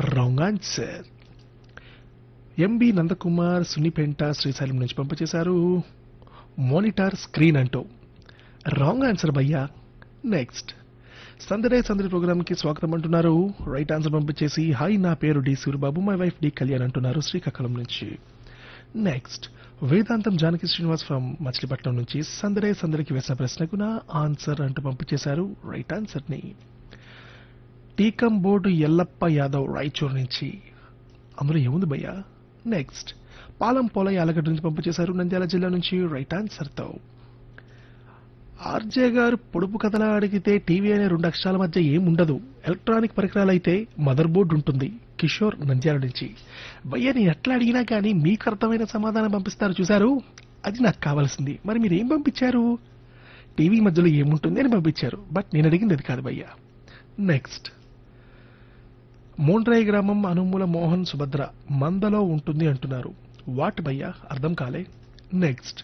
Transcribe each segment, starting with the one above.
wrong answer M B Nandakumar Sunnipenta Srisailam నుంచి పంపించేశారు monitor screen అంటూ రాంగ్ ఆన్సర్ భయ్యా నెక్స్ట్ సందడే సందడి ప్రోగ్రామ్ కి స్వాగతం అంటున్నారు రైట్ ఆన్సర్ పంపించేసి హాయ్ నా పేరు D Suribabu my wife D Kalyan అంటున్నారు శ్రీకాకుళం నుంచి నెక్స్ట్ వేదాంతం జానకి శ్రీనివాస్ ఫ్రమ్ మచిలీపట్నం నుంచి సందడే సందడికి వేసిన ప్రశ్నకు నా ఆన్సర్ అంటూ పంపించేశారు రైట్ ఆన్సర్ ని టీకం బోర్డు ఎల్లప్ప యాదవ్ రాయచూర్ నుంచి అందులో ఏముంది భయ్యా నెక్స్ట్ పాలం పోల యాలగడ్డ నుంచి పంపించేశారు నంద్యాల జిల్లా నుంచి రైట్ ఆన్సర్ తో ఆర్జే గారు పొడుపు కథలా అడిగితే టీవీ అనే రెండు అక్షరాల మధ్య ఏముండదు ఎలక్ట్రానిక్ పరికరాలు అయితే మదర్ బోర్డు ఉంటుంది కిషోర్ నంద్యాల నుంచి భయ్య నేను ఎట్లా అడిగినా కానీ మీకు అర్థమైన సమాధానం పంపిస్తారు చూశారు అది నాకు కావాల్సింది మరి మీరు ఏం పంపించారు టీవీ మధ్యలో ఏముంటుంది అని పంపించారు బట్ నేను అడిగింది అది కాదు భయ్య నెక్స్ట్ మోండ్రాయి గ్రామం అనుమూల మోహన్ సుభద్ర మందలో ఉంటుంది అంటున్నారు వాట్ భయ్య అర్థం కాలే నెక్స్ట్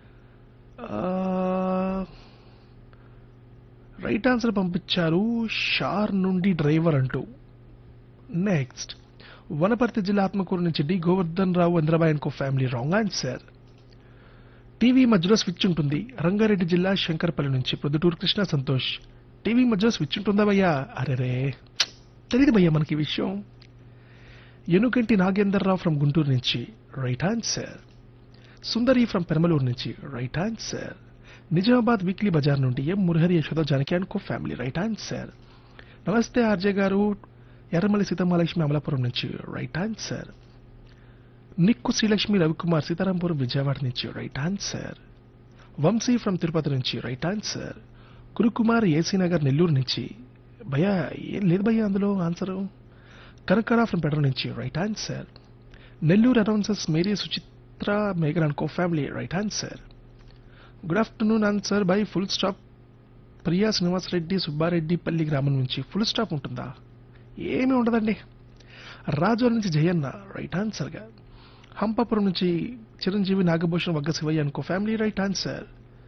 రైట్ ఆన్సర్ పంపించారు షార్ నుండి డ్రైవర్ అంటూ నెక్స్ట్ వనపర్తి జిల్లా ఆత్మకూరు నుంచి D Govardhan Rao Chandrabai and co family wrong answer TV మధ్యలో స్విచ్ ఉంటుంది రంగారెడ్డి జిల్లా శంకర్పల్లి నుంచి ప్రొద్దుటూరు కృష్ణ సంతోష్ టీవీ మధ్యలో స్విచ్ ఉంటుందా భయ్యా అరెరే తెలియదు భయ్యా మనకి ఈ విషయం ఎనుగంటి నాగేందర్ రావు ఫ్రమ్ గుంటూరు నుంచి right answer Sundari from Peramaluru నుంచి right answer Nizamabad weekly bazaar నుండి M Murahari Yashoda Janaki and co family right answer నమస్తే ఆర్జే గారు ఎర్రమల్లి సీతమ్మాలక్ష్మి అమలాపురం నుంచి రైట్ ఆన్సర్ నిక్కు శ్రీలక్ష్మి రవికుమార్ సీతారాంపురం విజయవాడ నుంచి right answer Vamsi from Tirupati నుంచి right answer Kurukumar AC Nagar Nellore నుంచి భయ్యా ఏం లేదు భయ్యా అందులో ఆన్సర్ కనకరా ఫ్రమ్ పెట్రోల్ నుంచి right answer Nellore announcers Mary Suchitra Meghar and co family right answer good afternoon answer by full stop Priya Srinivas Reddy Subbareddypalli గ్రామం నుంచి ఫుల్ స్టాప్ ఉంటుందా ఏమీ ఉండదండి రాజోల నుంచి జయన్న రైట్ ఆన్సర్గా హంపాపురం నుంచి చిరంజీవి నాగభూషణ్ వగ్గ శివయ్య అనుకో family right answer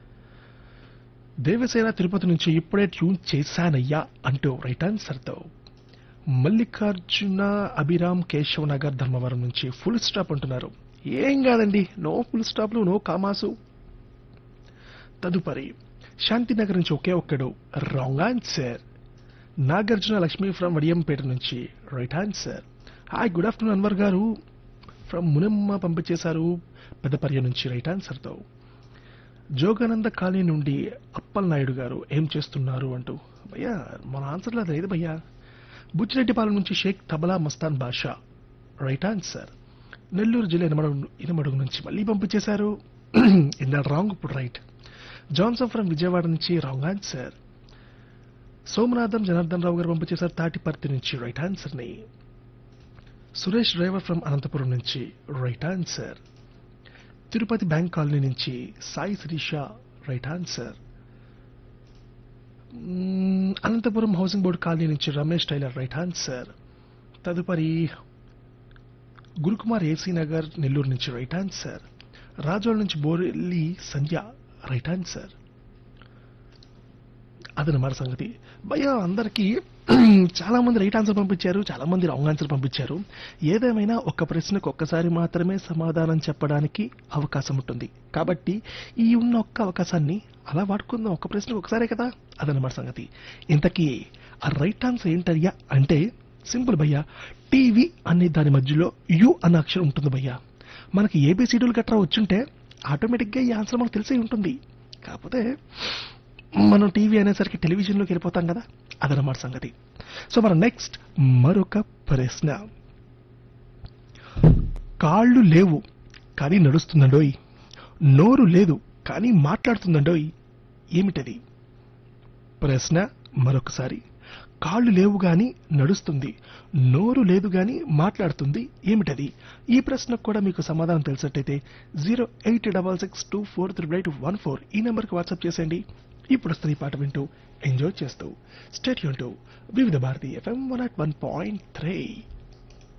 Devasena Tirupati నుంచి ఇప్పుడే ట్యూన్ చేశానయ్యా అంటూ రైట్ ఆన్సర్తో మల్లికార్జున అభిరామ్ కేశవ్ నగర్ ధర్మవరం నుంచి ఫుల్ స్టాప్ అంటున్నారు ఏం కాదండి నో ఫుల్ స్టాప్లు నో కామాసు తదుపరి శాంతినగర్ నుంచి ఒకే ఒక్కడు wrong answer Nagarjuna Lakshmi from Vadiyampeta నుంచి right answer hi good afternoon Anwar గారు ఫ్రమ్ మునమ్మ పంపించేశారు పెద్దపర్య నుంచి రైట్ ఆన్సర్తో జోగానంద కాలనీ నుండి అప్పల్ నాయుడు గారు ఏం చేస్తున్నారు అంటూ భయ్యా మన ఆన్సర్లో అది లేదు భయ్యా బుచ్చిరెడ్డిపాలెం నుంచి షేక్ తబలా మస్తాన్ బాషా రైట్ ఆన్సర్ నెల్లూరు జిల్లా ఇనమడుగు ఇనమడుగు నుంచి మళ్ళీ పంపించేశారు ఇన్న రాంగ్ ఇప్పుడు రైట్ జాన్సన్ ఫ్రమ్ విజయవాడ నుంచి రాంగ్ ఆన్సర్ సోమనాథం జనార్దన్ రావు గారు పంపించేశారు తాటిపర్తి నుంచి రైట్ ఆన్సర్ ని సురేష్ డ్రైవర్ ఫ్రమ్ అనంతపురం నుంచి right answer Tirupati bank colony నుంచి సాయి శిరీష రైట్ ఆన్సర్ మ్మ్, అనంతపురం హౌసింగ్ బోర్డు కాలనీ నుంచి రమేష్ టైలర్ రైట్ ఆన్సర్ తదుపరి గురుకుమార్ ఏసీ నగర్ నెల్లూరు నుంచి రైట్ ఆన్సర్ రాజోల్ నుంచి బోరెల్లి సంధ్య రైట్ ఆన్సర్ అదనమాట సంగతి భయ్య అందరికీ చాలా మంది రైట్ ఆన్సర్ పంపించారు చాలా మంది రాంగ్ ఆన్సర్ పంపించారు ఏదేమైనా ఒక్క ప్రశ్నకు ఒక్కసారి మాత్రమే సమాధానం చెప్పడానికి అవకాశం ఉంటుంది కాబట్టి ఈ ఉన్న ఒక్క అవకాశాన్ని అలా వాడుకుందాం ఒక్క ప్రశ్నకు ఒకసారే కదా అదనమాట సంగతి ఇంతకీ ఆ రైట్ ఆన్సర్ ఏంటయ్యా అంటే సింపుల్ భయ్యా టీవీ అనే దాని మధ్యలో యు అన్న అక్షరం ఉంటుంది భయ్యా మనకి ఏబిసిడీలు గట్రా వచ్చుంటే ఆటోమేటిక్గా ఈ ఆన్సర్ మనకు తెలిసే ఉంటుంది కాకపోతే మనం టీవీ అనేసరికి టెలివిజన్లోకి వెళ్ళిపోతాం కదా అదనమాట సంగతి సో మన నెక్స్ట్ మరొక ప్రశ్న కాళ్ళు లేవు కానీ నడుస్తుందండోయ్ నోరు లేదు కానీ మాట్లాడుతుందండోయ్ ఏమిటది ప్రశ్న మరొకసారి కాళ్ళు లేవు గాని నడుస్తుంది నోరు లేదు గాని మాట్లాడుతుంది ఏమిటది ఈ ప్రశ్నకు కూడా మీకు సమాధానం తెలిసినట్టయితే zero eight double six two four triple eight one four ఈ నెంబర్కి వాట్సాప్ చేసేయండి ఇప్పుడు వస్తుంది ఈ పాట వింటూ ఎంజాయ్ చేస్తూ స్టేట్ యూన్ to Vividh Bharati FM one at one point three